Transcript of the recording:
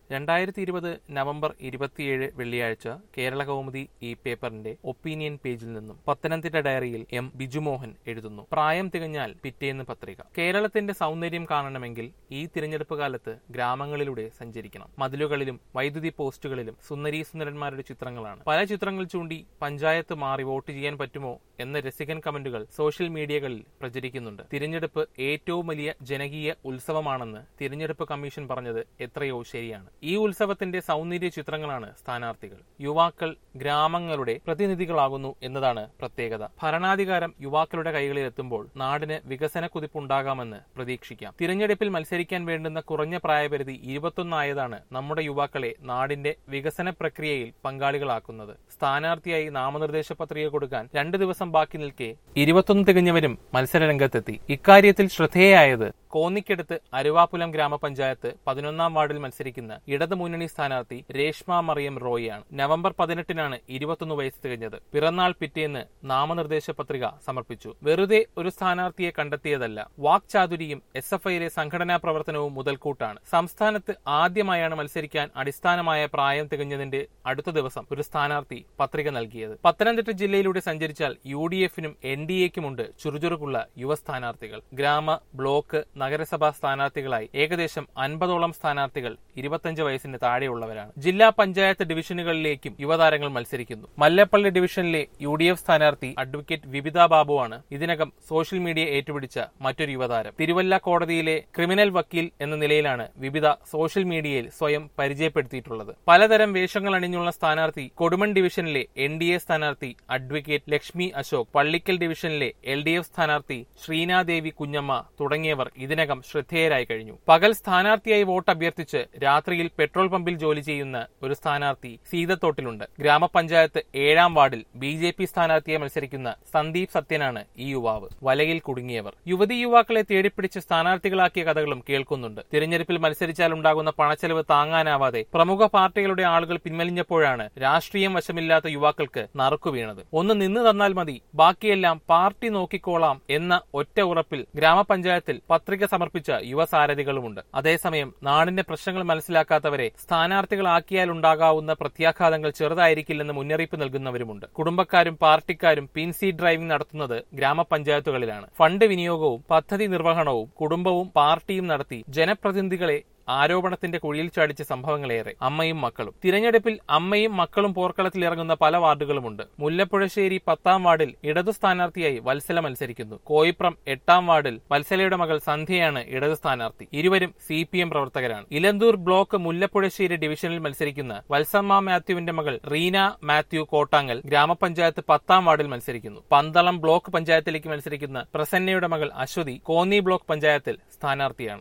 രണ്ടായിരത്തി ഇരുപത് നവംബർ ഇരുപത്തിയേഴ് വെള്ളിയാഴ്ച കേരള കൗമുദി ഈ പേപ്പറിന്റെ ഒപ്പീനിയൻ പേജിൽ നിന്നും പത്തനംതിട്ട ഡയറിയിൽ എം ബിജുമോഹൻ എഴുതുന്നു പ്രായം തികഞ്ഞാൽ പിറ്റേന്ന് പത്രിക കേരളത്തിന്റെ സൗന്ദര്യം കാണണമെങ്കിൽ ഈ തിരഞ്ഞെടുപ്പ് കാലത്ത് ഗ്രാമങ്ങളിലൂടെ സഞ്ചരിക്കണം മതിലുകളിലും വൈദ്യുതി പോസ്റ്റുകളിലും സുന്ദരീ സുന്ദരന്മാരുടെ ചിത്രങ്ങളാണ് പല ചിത്രങ്ങൾ ചൂണ്ടി പഞ്ചായത്ത് മാറി വോട്ട് ചെയ്യാൻ പറ്റുമോ എന്ന രസികൻ കമന്റുകൾ സോഷ്യൽ മീഡിയകളിൽ പ്രചരിക്കുന്നുണ്ട് തിരഞ്ഞെടുപ്പ് ഏറ്റവും വലിയ ജനകീയ ഉത്സവമാണെന്ന് തിരഞ്ഞെടുപ്പ് കമ്മീഷൻ പറഞ്ഞത് എത്രയോ ശരിയാണ് ഈ ഉത്സവത്തിന്റെ സൗന്ദര്യ ചിത്രങ്ങളാണ് സ്ഥാനാർത്ഥികൾ യുവാക്കൾ ഗ്രാമങ്ങളുടെ പ്രതിനിധികളാകുന്നു എന്നതാണ് പ്രത്യേകത ഭരണാധികാരം യുവാക്കളുടെ കൈകളിൽ എത്തുമ്പോൾ നാടിന് വികസന കുതിപ്പുണ്ടാകാമെന്ന് പ്രതീക്ഷിക്കാം തിരഞ്ഞെടുപ്പിൽ മത്സരിക്കാൻ വേണ്ടുന്ന കുറഞ്ഞ പ്രായപരിധി ഇരുപത്തൊന്നായതാണ് നമ്മുടെ യുവാക്കളെ നാടിന്റെ വികസന പ്രക്രിയയിൽ പങ്കാളികളാക്കുന്നത് സ്ഥാനാർത്ഥിയായി നാമനിർദ്ദേശ പത്രിക കൊടുക്കാൻ രണ്ട് ദിവസം ബാക്കി നിൽക്കെ ഇരുപത്തൊന്ന് തികഞ്ഞവരും മത്സരരംഗത്തെത്തി ഇക്കാര്യത്തിൽ ശ്രദ്ധേയായത് കോന്നിക്കടുത്ത് അരുവാപുലം ഗ്രാമപഞ്ചായത്ത് പതിനൊന്നാം വാർഡിൽ മത്സരിക്കുന്ന ഇടതു മുന്നണി സ്ഥാനാർത്ഥി രേഷ്മ മറിയം റോയിയാണ് നവംബർ പതിനെട്ടിനാണ് ഇരുപത്തൊന്ന് വയസ്സ് തികഞ്ഞത് പിറന്നാൾ പിറ്റേന്ന് നാമനിർദ്ദേശ പത്രിക സമർപ്പിച്ചു വെറുതെ ഒരു സ്ഥാനാർത്ഥിയെ കണ്ടെത്തിയതല്ല വാക്ചാതുരിയും എസ് എഫ് ഐയിലെ സംഘടനാ പ്രവർത്തനവും മുതൽക്കൂട്ടാണ് സംസ്ഥാനത്ത് ആദ്യമായാണ് മത്സരിക്കാൻ അടിസ്ഥാനമായ പ്രായം തികഞ്ഞതിന്റെ അടുത്ത ദിവസം ഒരു സ്ഥാനാർത്ഥി പത്രിക നൽകിയത് പത്തനംതിട്ട ജില്ലയിലൂടെ സഞ്ചരിച്ചാൽ യു ഡി എഫിനും എൻ ഡി എക്കുമുണ്ട് ചുറുചുറുക്കുള്ള യുവ സ്ഥാനാർത്ഥികൾ ഗ്രാമ ബ്ലോക്ക് നഗരസഭാ സ്ഥാനാർത്ഥികളായി ഏകദേശം അൻപതോളം സ്ഥാനാർത്ഥികൾ ഇരുപത്തഞ്ച് വയസ്സിന് താഴെയുള്ളവരാണ് ജില്ലാ പഞ്ചായത്ത് ഡിവിഷനുകളിലേക്കും യുവതാരങ്ങൾ മത്സരിക്കുന്നു മല്ലപ്പള്ളി ഡിവിഷനിലെ യു ഡി എഫ് സ്ഥാനാർത്ഥി അഡ്വക്കേറ്റ് വിവിധ ബാബുവാണ് ഇതിനകം സോഷ്യൽ മീഡിയ ഏറ്റുപിടിച്ച മറ്റൊരു യുവതാരം തിരുവല്ല കോടതിയിലെ ക്രിമിനൽ വക്കീൽ എന്ന നിലയിലാണ് വിവിധ സോഷ്യൽ മീഡിയയിൽ സ്വയം പരിചയപ്പെടുത്തിയിട്ടുള്ളത് പലതരം വേഷങ്ങൾ അണിഞ്ഞുള്ള സ്ഥാനാർത്ഥി കൊടുമൺ ഡിവിഷനിലെ എൻ ഡി എ സ്ഥാനാർത്ഥി അഡ്വക്കേറ്റ് ലക്ഷ്മി അശോക് പള്ളിക്കൽ ഡിവിഷനിലെ എൽ ഡി എഫ് സ്ഥാനാർത്ഥി ശ്രീനാദേവി കുഞ്ഞമ്മ തുടങ്ങിയവർ ഇതിനകം ശ്രദ്ധേയരായി കഴിഞ്ഞു പകൽ സ്ഥാനാർത്ഥിയായി വോട്ട് അഭ്യർത്ഥിച്ച് രാത്രിയിൽ പെട്രോൾ പമ്പിൽ ജോലി ചെയ്യുന്ന ഒരു സ്ഥാനാർത്ഥി സീതത്തോട്ടിലുണ്ട് ഗ്രാമപഞ്ചായത്ത് ഏഴാം വാർഡിൽ ബി ജെ പി സ്ഥാനാർത്ഥിയെ മത്സരിക്കുന്ന സന്ദീപ് സത്യനാണ് ഈ യുവാവ് വലയിൽ കുടുങ്ങിയവർ യുവതി യുവാക്കളെ തേടിപ്പിടിച്ച് സ്ഥാനാർത്ഥികളാക്കിയ കഥകളും കേൾക്കുന്നുണ്ട് തിരഞ്ഞെടുപ്പിൽ മത്സരിച്ചാൽ ഉണ്ടാകുന്ന പണച്ചെലവ് താങ്ങാനാവാതെ പ്രമുഖ പാർട്ടികളുടെ ആളുകൾ പിൻവലിഞ്ഞപ്പോഴാണ് രാഷ്ട്രീയം വശമില്ലാത്ത യുവാക്കൾക്ക് നറുക്കു വീണത് ഒന്ന് നിന്ന് തന്നാൽ മതി ബാക്കിയെല്ലാം പാർട്ടി നോക്കിക്കോളാം എന്ന ഒറ്റ ഉറപ്പിൽ ഗ്രാമപഞ്ചായത്തിൽ പത്രിക സമർപ്പിച്ച യുവസാരഥികളുമുണ്ട് അതേസമയം നാടിന്റെ പ്രശ്നങ്ങൾ മനസ്സിലാക്കാത്തവരെ സ്ഥാനാർത്ഥികളാക്കിയാൽ ഉണ്ടാകാവുന്ന പ്രത്യാഘാതങ്ങൾ ചെറുതായിരിക്കില്ലെന്ന് മുന്നറിയിപ്പ് നൽകുന്നവരുമുണ്ട് കുടുംബക്കാരും പാർട്ടിക്കാരും പിൻസി ഡ്രൈവിംഗ് നടത്തുന്നത് ഗ്രാമപഞ്ചായത്തുകളിലാണ് ഫണ്ട് വിനിയോഗവും പദ്ധതി നിർവഹണവും കുടുംബവും പാർട്ടിയും നടത്തി ജനപ്രതിനിധികളെ ആരോപണത്തിന്റെ കുഴിയിൽ ചാടിച്ച സംഭവങ്ങളേറെ അമ്മയും മക്കളും തിരഞ്ഞെടുപ്പിൽ അമ്മയും മക്കളും പോർക്കളത്തിൽ ഇറങ്ങുന്ന പല വാർഡുകളുമുണ്ട് മുല്ലപ്പുഴശ്ശേരി പത്താം വാർഡിൽ ഇടതു സ്ഥാനാർത്ഥിയായി വത്സല മത്സരിക്കുന്നു കോയിപ്രം എട്ടാം വാർഡിൽ വത്സലയുടെ മകൾ സന്ധ്യയാണ് ഇടതു സ്ഥാനാർത്ഥി ഇരുവരും സി പി എം പ്രവർത്തകരാണ് ഇലന്തൂർ ബ്ലോക്ക് മുല്ലപ്പുഴശ്ശേരി ഡിവിഷനിൽ മത്സരിക്കുന്ന വത്സമ്മ മാത്യുവിന്റെ മകൾ റീന മാത്യു കോട്ടാങ്ങൽ ഗ്രാമപഞ്ചായത്ത് പത്താം വാർഡിൽ മത്സരിക്കുന്നു പന്തളം ബ്ലോക്ക് പഞ്ചായത്തിലേക്ക് മത്സരിക്കുന്ന പ്രസന്നയുടെ മകൾ അശ്വതി കോന്നി ബ്ലോക്ക് പഞ്ചായത്തിൽ സ്ഥാനാർത്ഥിയാണ്